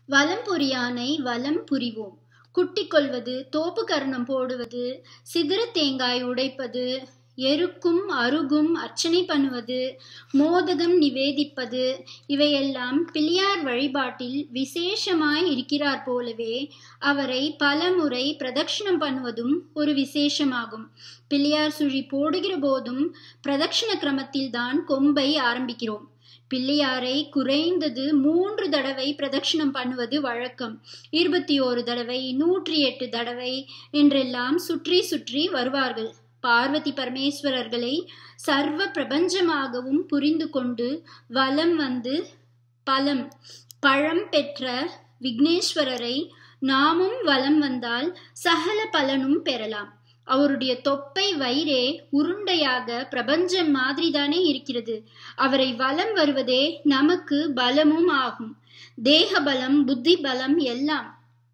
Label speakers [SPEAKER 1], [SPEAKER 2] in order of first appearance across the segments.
[SPEAKER 1] வலம் புரியானை வலம் புரிவோம் குட்டிக் கொள்வது தோப்பு கரணம் போடுவது சிதற தேங்காய் உடைப்பது எருக்கும் அருகும் அர்ச்சனை பண்ணுவது மோதகம் நிவேதிப்பது இவையெல்லாம் பிள்ளையார் வழிபாட்டில் விசேஷமாய் இருக்கிறார் போலவே அவரை பலமுறை பிரதட்சிணம் பண்ணுவதும் ஒரு விசேஷமாகும் பிள்ளையார் சுழி போடுகிற போதும் பிரதட்சிண கிரமத்தில்தான் கொம்பை ஆரம்பிக்கிறோம் பிள்ளையாரை குறைந்தது மூன்று தடவை பிரதட்சிணம் பண்ணுவது வழக்கம் இருபத்தி ஓரு தடவை நூற்றி எட்டு தடவை என்றெல்லாம் சுற்றி சுற்றி வருவார்கள் பார்வதி பரமேஸ்வரர்களை சர்வ பிரபஞ்சமாகவும் புரிந்து கொண்டு வலம் வந்து பலம் பழம் பெற்ற விக்னேஸ்வரரை நாமும் வலம் வந்தால் சகல பலனும் பெறலாம் அவருடைய தொப்பை வயிறே உருண்டையாக பிரபஞ்சம் மாதிரிதானே இருக்கிறது அவரை வலம் வருவதே நமக்கு பலமும் ஆகும் தேக பலம் புத்தி பலம் எல்லாம்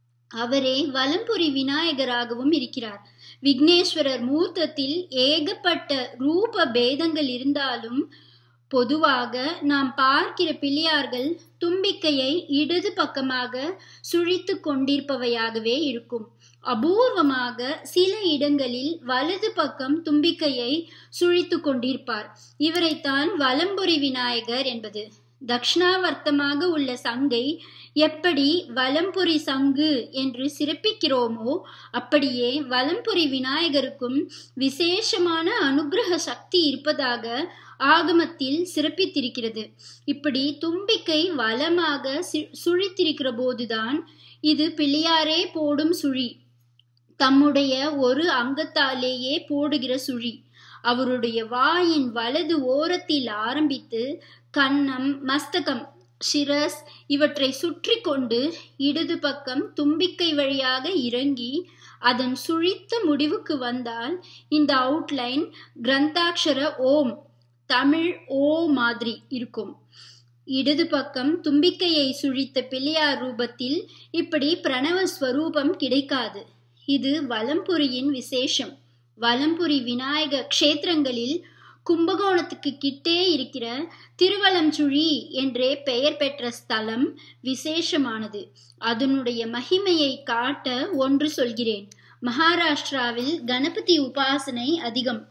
[SPEAKER 1] அவரே வலம்புரி விநாயகராகவும் இருக்கிறார் விக்னேஸ்வரர் மூர்த்தத்தில் ஏகப்பட்ட ரூப பேதங்கள் இருந்தாலும் பொதுவாக நாம் பார்க்கிற பிள்ளையார்கள் தும்பிக்கையை இடது பக்கமாக சுழித்து கொண்டிருப்பவையாகவே இருக்கும் அபூர்வமாக சில இடங்களில் வலது பக்கம் தும்பிக்கையை சுழித்து கொண்டிருப்பார் இவரைத்தான் வலம்புரி விநாயகர் என்பது தக்ஷணாவர்த்தமாக உள்ள சங்கை எப்படி வலம்புரி சங்கு என்று சிறப்பிக்கிறோமோ அப்படியே வலம்புரி விநாயகருக்கும் விசேஷமான அனுகிரக சக்தி இருப்பதாக ஆகமத்தில் சிறப்பித்திருக்கிறது இப்படி தும்பிக்கை வலமாக சுழித்திருக்கிற போதுதான் இது பிள்ளையாரே போடும் சுழி தம்முடைய ஒரு அங்கத்தாலேயே போடுகிற சுழி அவருடைய வாயின் வலது ஓரத்தில் ஆரம்பித்து கன்னம் மஸ்தகம் சிரஸ் இவற்றை சுற்றி கொண்டு இடது பக்கம் தும்பிக்கை வழியாக இறங்கி அதன் சுழித்த முடிவுக்கு வந்தால் இந்த அவுட்லைன் கிரந்தாட்சர ஓம் தமிழ் ஓ மாதிரி இருக்கும் இடது பக்கம் தும்பிக்கையை சுழித்த பிள்ளையார் ரூபத்தில் இப்படி பிரணவ ஸ்வரூபம் கிடைக்காது இது வலம்புரியின் விசேஷம் வலம்புரி விநாயக க்ஷேத்திரங்களில் கும்பகோணத்துக்கு கிட்டே இருக்கிற திருவலஞ்சுழி என்றே பெயர் பெற்ற ஸ்தலம் விசேஷமானது அதனுடைய மகிமையை காட்ட ஒன்று சொல்கிறேன் மகாராஷ்டிராவில் கணபதி உபாசனை அதிகம்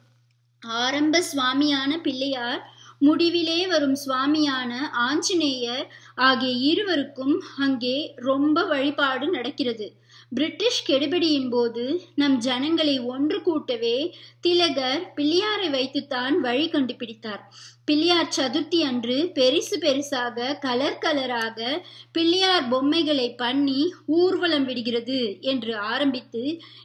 [SPEAKER 1] ஆரம்ப சுவாமியான பிள்ளையார் முடிவிலே வரும் சுவாமியான ஆஞ்சநேயர் ஆகிய இருவருக்கும் அங்கே ரொம்ப வழிபாடு நடக்கிறது பிரிட்டிஷ் கெடுபிடியின் போது நம் ஜனங்களை ஒன்று கூட்டவே திலகர் பிள்ளையாரை வைத்துத்தான் வழி கண்டுபிடித்தார் பிள்ளையார் சதுர்த்தி அன்று பெரிசு பெருசாக கலர் கலராக பிள்ளையார் பொம்மைகளை பண்ணி ஊர்வலம் விடுகிறது என்று ஆரம்பித்து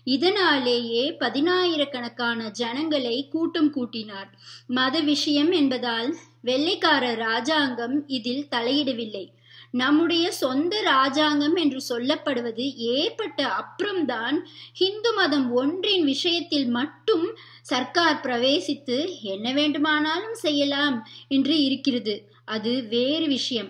[SPEAKER 1] இதனாலேயே பதினாயிரக்கணக்கான ஜனங்களை கூட்டம் கூட்டினார் மத விஷயம் என்பதால் வெள்ளைக்கார ராஜாங்கம் இதில் தலையிடவில்லை நம்முடைய சொந்த ராஜாங்கம் என்று சொல்லப்படுவது ஏற்பட்ட அப்புறம்தான் ஹிந்து மதம் ஒன்றின் விஷயத்தில் மட்டும் சர்க்கார் பிரவேசித்து என்ன வேண்டுமானாலும் செய்யலாம் என்று இருக்கிறது அது வேறு விஷயம்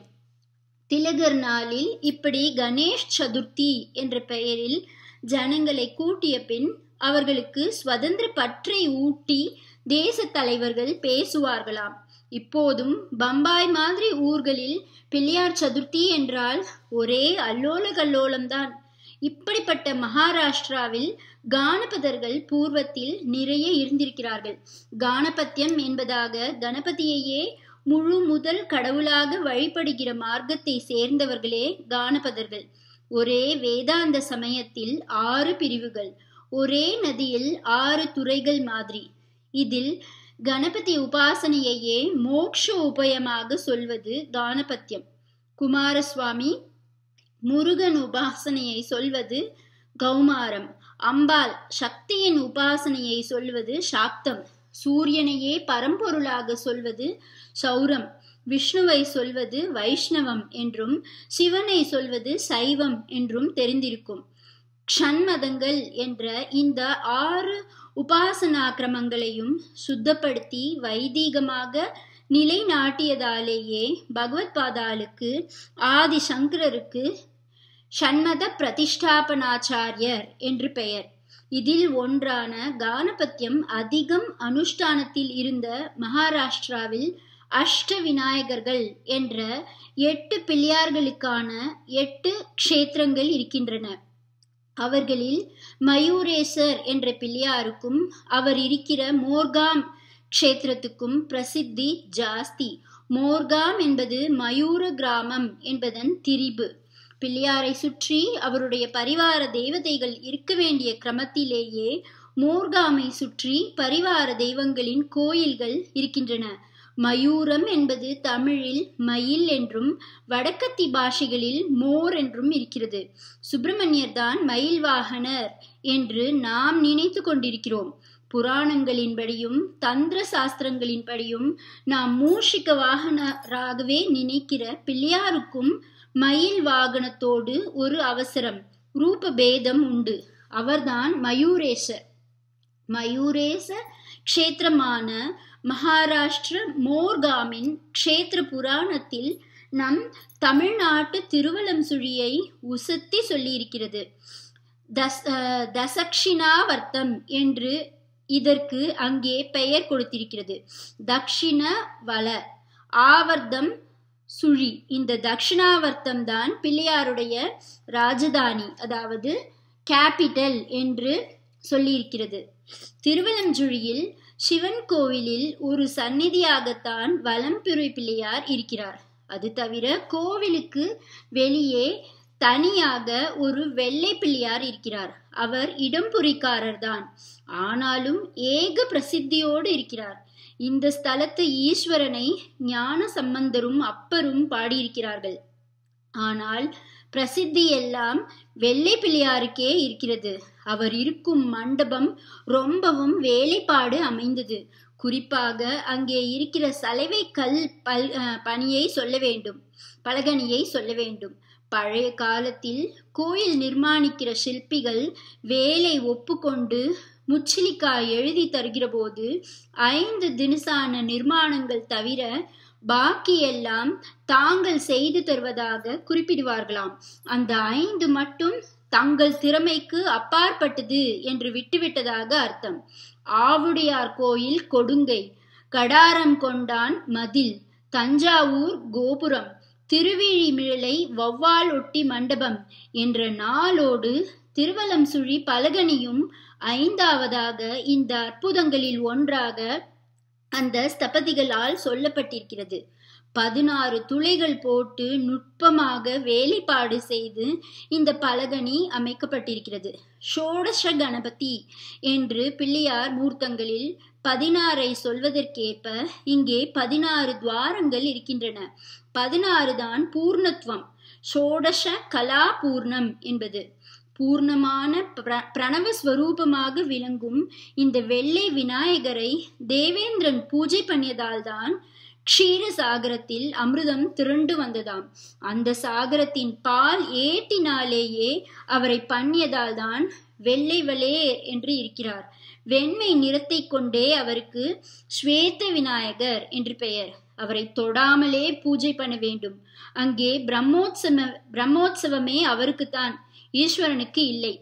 [SPEAKER 1] திலகர் நாளில் இப்படி கணேஷ் சதுர்த்தி என்ற பெயரில் ஜனங்களை கூட்டிய பின் அவர்களுக்கு சுதந்திர பற்றை ஊட்டி தேச தலைவர்கள் பேசுவார்களாம் இப்போதும் பம்பாய் மாதிரி ஊர்களில் பிள்ளையார் சதுர்த்தி என்றால் ஒரே அல்லோல கல்லோலம்தான் இப்படிப்பட்ட மகாராஷ்டிராவில் கானபதர்கள் பூர்வத்தில் நிறைய இருந்திருக்கிறார்கள் கானபத்தியம் என்பதாக கணபதியையே முழு முதல் கடவுளாக வழிபடுகிற மார்க்கத்தை சேர்ந்தவர்களே கானபதர்கள் ஒரே வேதாந்த சமயத்தில் ஆறு பிரிவுகள் ஒரே நதியில் ஆறு துறைகள் மாதிரி இதில் கணபதி உபாசனையையே மோக்ஷ உபயமாக சொல்வது கானபத்தியம் குமாரசுவாமி முருகன் உபாசனையை சொல்வது கௌமாரம் அம்பாள் சக்தியின் உபாசனையை சொல்வது சாக்தம் சூரியனையே பரம்பொருளாக சொல்வது சௌரம் விஷ்ணுவை சொல்வது வைஷ்ணவம் என்றும் சிவனை சொல்வது சைவம் என்றும் தெரிந்திருக்கும் க்ஷண்மதங்கள் என்ற இந்த ஆறு உபாசனா கிரமங்களையும் சுத்தப்படுத்தி வைதீகமாக நிலைநாட்டியதாலேயே பகவத் பாதாளுக்கு ஆதி சங்கரருக்கு ஷண்மத பிரதிஷ்டாபனாச்சாரியர் என்று பெயர் இதில் ஒன்றான கானபத்தியம் அதிகம் அனுஷ்டானத்தில் இருந்த மகாராஷ்டிராவில் அஷ்ட விநாயகர்கள் என்ற எட்டு பிள்ளையார்களுக்கான எட்டு க்ஷேத்திரங்கள் இருக்கின்றன அவர்களில் மயூரேசர் என்ற பிள்ளையாருக்கும் அவர் இருக்கிற மோர்காம் க்ஷேத்திரத்துக்கும் பிரசித்தி ஜாஸ்தி மோர்காம் என்பது மயூர கிராமம் என்பதன் திரிபு பிள்ளையாரை சுற்றி அவருடைய பரிவார தேவதைகள் இருக்க வேண்டிய கிரமத்திலேயே மோர்காமை சுற்றி பரிவார தெய்வங்களின் கோயில்கள் இருக்கின்றன மயூரம் என்பது தமிழில் மயில் என்றும் வடக்கத்தி பாஷைகளில் மோர் என்றும் இருக்கிறது சுப்பிரமணியர் தான் மயில் வாகனர் என்று நாம் நினைத்து கொண்டிருக்கிறோம் புராணங்களின்படியும் தந்திர சாஸ்திரங்களின்படியும் நாம் மூஷிக வாகனராகவே நினைக்கிற பிள்ளையாருக்கும் மயில் வாகனத்தோடு ஒரு அவசரம் ரூப பேதம் உண்டு அவர்தான் மயூரேசர் மயூரேச க்ஷேத்திரமான மகாராஷ்டிர மோர்காமின் க்ஷேத்திர புராணத்தில் நம் தமிழ்நாட்டு திருவலம் சுழியை உசத்தி சொல்லியிருக்கிறது தஸ் தசக்ஷிணாவர்த்தம் என்று இதற்கு அங்கே பெயர் கொடுத்திருக்கிறது தக்ஷிண வல ஆவர்த்தம் சுழி இந்த தக்ஷிணாவர்த்தம் தான் பிள்ளையாருடைய ராஜதானி அதாவது கேபிட்டல் என்று சொல்லியிருக்கிறது திருவலஞ்சுழியில் சிவன் கோவிலில் ஒரு சந்நிதியாகத்தான் வலம்புரி பிள்ளையார் இருக்கிறார் அது தவிர கோவிலுக்கு வெளியே தனியாக ஒரு வெள்ளை பிள்ளையார் இருக்கிறார் அவர் இடம்புரிக்காரர் தான் ஆனாலும் ஏக பிரசித்தியோடு இருக்கிறார் இந்த ஸ்தலத்து ஈஸ்வரனை ஞான சம்பந்தரும் அப்பரும் பாடியிருக்கிறார்கள் ஆனால் பிரசித்தி எல்லாம் வெள்ளை பிள்ளையாருக்கே இருக்கிறது அவர் இருக்கும் மண்டபம் ரொம்பவும் வேலைப்பாடு அமைந்தது குறிப்பாக அங்கே இருக்கிற சலவை கல் பல் பணியை சொல்ல வேண்டும் பலகனியை சொல்ல வேண்டும் பழைய காலத்தில் கோயில் நிர்மாணிக்கிற சிற்பிகள் வேலை ஒப்புக்கொண்டு முச்சிலிக்காய் எழுதி தருகிற போது ஐந்து தினசான நிர்மாணங்கள் தவிர பாக்கி எல்லாம் தாங்கள் செய்து தருவதாக குறிப்பிடுவார்களாம் அந்த ஐந்து மட்டும் தங்கள் திறமைக்கு அப்பாற்பட்டது என்று விட்டுவிட்டதாக அர்த்தம் ஆவுடையார் கோயில் கொடுங்கை கடாரம் கொண்டான் மதில் தஞ்சாவூர் கோபுரம் திருவிழிமிழலை வௌவால் ஒட்டி மண்டபம் என்ற நாளோடு திருவலம் சுழி பலகனியும் ஐந்தாவதாக இந்த அற்புதங்களில் ஒன்றாக அந்த ஸ்தபதிகளால் சொல்லப்பட்டிருக்கிறது பதினாறு துளைகள் போட்டு நுட்பமாக வேலைப்பாடு செய்து இந்த பலகனி அமைக்கப்பட்டிருக்கிறது ஷோடச கணபதி என்று பிள்ளையார் மூர்த்தங்களில் பதினாறை சொல்வதற்கேற்ப இங்கே பதினாறு துவாரங்கள் இருக்கின்றன பதினாறு தான் பூர்ணத்துவம் ஷோடச கலா பூர்ணம் என்பது பூர்ணமான பிரணவ ஸ்வரூபமாக விளங்கும் இந்த வெள்ளை விநாயகரை தேவேந்திரன் பூஜை பண்ணியதால் தான் க்ஷீர சாகரத்தில் அமிர்தம் திரண்டு வந்ததாம் அந்த சாகரத்தின் பால் ஏட்டினாலேயே அவரை பண்ணியதால் தான் வெள்ளை வளேர் என்று இருக்கிறார் வெண்மை நிறத்தை கொண்டே அவருக்கு ஸ்வேத விநாயகர் என்று பெயர் அவரை தொடாமலே பூஜை பண்ண வேண்டும் அங்கே பிரம்மோத்சவ பிரம்மோத்சவமே அவருக்குத்தான் ஈஸ்வரனுக்கு இல்லை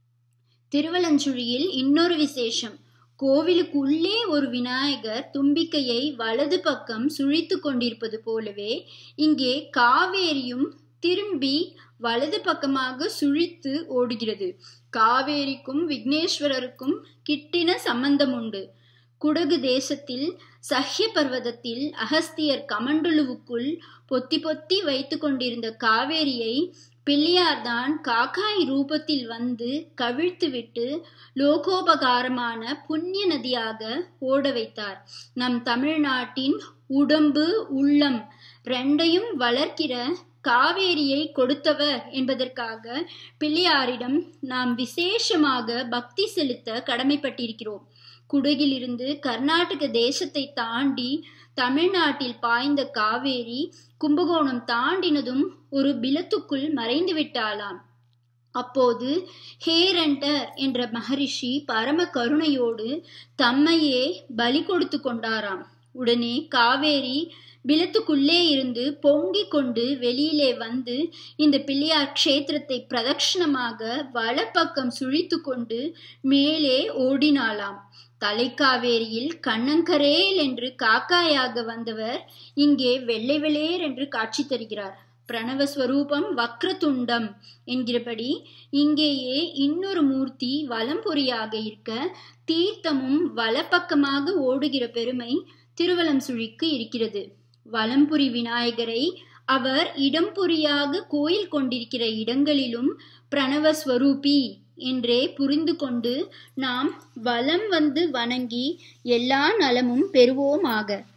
[SPEAKER 1] திருவலஞ்சுழியில் இன்னொரு விசேஷம் கோவிலுக்கு உள்ளே ஒரு விநாயகர் தும்பிக்கையை வலது பக்கம் சுழித்து கொண்டிருப்பது போலவே இங்கே காவேரியும் திரும்பி வலது பக்கமாக சுழித்து ஓடுகிறது காவேரிக்கும் விக்னேஸ்வரருக்கும் கிட்டின சம்பந்தம் உண்டு குடகு தேசத்தில் சஹ்ய பர்வதத்தில் அகஸ்தியர் கமண்டலுவுக்குள் பொத்தி பொத்தி வைத்து கொண்டிருந்த காவேரியை பிள்ளையார்தான் காக்காய் ரூபத்தில் வந்து கவிழ்த்துவிட்டு லோகோபகாரமான புண்ணிய நதியாக ஓட வைத்தார் நம் தமிழ்நாட்டின் உடம்பு உள்ளம் ரெண்டையும் வளர்க்கிற காவேரியை கொடுத்தவர் என்பதற்காக பிள்ளையாரிடம் நாம் விசேஷமாக பக்தி செலுத்த கடமைப்பட்டிருக்கிறோம் குடகிலிருந்து கர்நாடக தேசத்தை தாண்டி தமிழ்நாட்டில் பாய்ந்த காவேரி கும்பகோணம் தாண்டினதும் ஒரு பிலத்துக்குள் மறைந்து விட்டாளாம் அப்போது ஹேரண்டர் என்ற மகரிஷி பரம கருணையோடு தம்மையே பலி கொடுத்து கொண்டாராம் உடனே காவேரி பிலத்துக்குள்ளே இருந்து பொங்கிக் கொண்டு வெளியிலே வந்து இந்த பிள்ளையார் க்ஷேத்திரத்தை பிரதட்சணமாக வலப்பக்கம் சுழித்து கொண்டு மேலே ஓடினாளாம் தலைக்காவேரியில் கண்ணங்கரேல் என்று காக்காயாக வந்தவர் இங்கே வெள்ளை வெளேர் என்று காட்சி தருகிறார் பிரணவஸ்வரூபம் வக்ரதுண்டம் என்கிறபடி இங்கேயே இன்னொரு மூர்த்தி வலம்புரியாக இருக்க தீர்த்தமும் வலப்பக்கமாக ஓடுகிற பெருமை திருவலம் சுழிக்கு இருக்கிறது வலம்புரி விநாயகரை அவர் இடம்புரியாக கோயில் கொண்டிருக்கிற இடங்களிலும் பிரணவஸ்வரூபி என்றே புரிந்து கொண்டு நாம் வலம் வந்து வணங்கி எல்லா நலமும் பெறுவோமாக